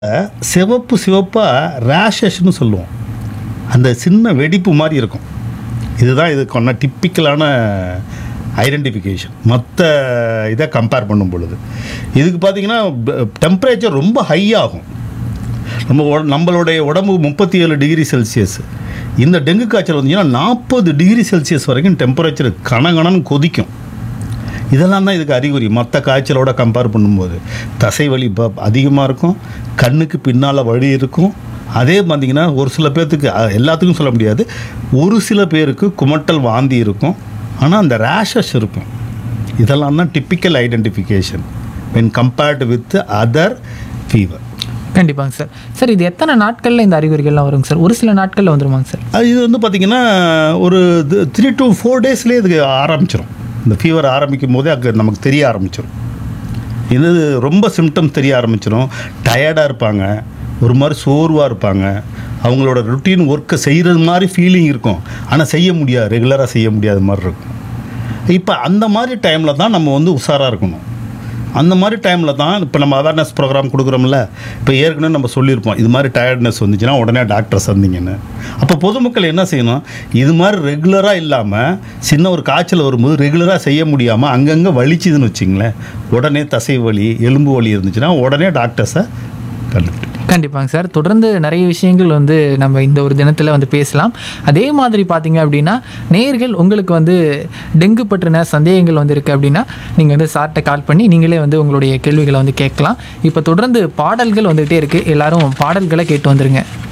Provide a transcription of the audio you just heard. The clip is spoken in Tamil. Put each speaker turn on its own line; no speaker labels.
சிவப்பு சிவப்பாக ரேஷஸ்னு சொல்லுவோம் அந்த சின்ன வெடிப்பு மாதிரி இருக்கும் இதுதான் இதுக்கான டிப்பிக்கலான ஐடென்டிஃபிகேஷன் மற்ற இதை கம்பேர் பண்ணும் பொழுது இதுக்கு பார்த்தீங்கன்னா டெம்பரேச்சர் ரொம்ப ஹை ஆகும் நம்ம உட- நம்மளுடைய உடம்பு முப்பத்தி ஏழு டிகிரி செல்சியஸ் இந்த டெங்கு காய்ச்சல் வந்தீங்கன்னா நாற்பது டிகிரி செல்சியஸ் வரைக்கும் டெம்பரேச்சர் கனகனன்னு கொதிக்கும் இதெல்லாம் தான் இதுக்கு அறிகுறி மற்ற காய்ச்சலோட கம்பேர் பண்ணும்போது தசை வலி இப்போ அதிகமாக இருக்கும் கண்ணுக்கு பின்னால் வலி இருக்கும் அதே பார்த்தீங்கன்னா ஒரு சில பேர்த்துக்கு அஹ், எல்லாத்துக்கும் சொல்ல முடியாது ஒரு சில பேருக்கு குமட்டல் வாந்தி இருக்கும் ஆனால் அந்த ரேஷஸ் இருக்கும் இதெல்லாம் தான் typical identification when compared with other fever
கண்டிப்பாங்க சார் சார் இது எத்தனை நாட்களில் இந்த அறிகுறிகள்லாம் வருங்க சார் ஒரு சில நாட்களில் வந்துருமாங்க சார்
அது இது வந்து பார்த்திங்கன்னா ஒரு த்ரீ டு ஃபோர் டேஸ்லேயே இதுக்கு ஆரம்பிச்சிடும் இந்த ஃபீவர் ஆரம்பிக்கும் போதே அங்கே நமக்கு தெரிய ஆரம்பிச்சிடும் இது ரொம்ப சிம்டம்ஸ் தெரிய ஆரம்பிச்சிடும் டயர்டாக இருப்பாங்க ஒரு மாதிரி சோர்வாக இருப்பாங்க அவங்களோட ருட்டீன் ஒர்க்கை செய்கிறது மாதிரி ஃபீலிங் இருக்கும் ஆனால் செய்ய முடியாது ரெகுலராக செய்ய முடியாத மாதிரி இருக்கும் இப்போ அந்த மாதிரி டைமில் தான் நம்ம வந்து உஷாராக இருக்கணும் அந்த மாதிரி டைமில் தான் இப்போ நம்ம அவேர்னஸ் ப்ரோக்ராம் கொடுக்குறோம்ல இப்போ ஏற்கனவே நம்ம சொல்லியிருப்போம் இது மாதிரி டயர்ட்னஸ் வந்துச்சுன்னா உடனே டாக்டர் சந்திங்கன்னு அப்போ பொதுமக்கள் என்ன செய்யணும் இது மாதிரி ரெகுலராக இல்லாமல் சின்ன ஒரு காய்ச்சல் வரும்போது ரெகுலராக செய்ய முடியாமல் அங்கங்கே வலிச்சுதுன்னு வச்சிங்களேன் உடனே தசை வலி எலும்பு வலி இருந்துச்சுன்னா உடனே டாக்டர்ஸை கண்டுபிடிக்கும்
கண்டிப்பாங்க சார் தொடர்ந்து நிறைய விஷயங்கள் வந்து நம்ம இந்த ஒரு தினத்தில் வந்து பேசலாம் அதே மாதிரி பார்த்தீங்க அப்படின்னா நேர்கள் உங்களுக்கு வந்து டெங்கு பற்றின சந்தேகங்கள் வந்து இருக்குது அப்படின்னா நீங்கள் வந்து சார்கிட்ட கால் பண்ணி நீங்களே வந்து உங்களுடைய கேள்விகளை வந்து கேட்கலாம் இப்போ தொடர்ந்து பாடல்கள் வந்துகிட்டே இருக்குது எல்லாரும் பாடல்களை கேட்டு வந்துருங்க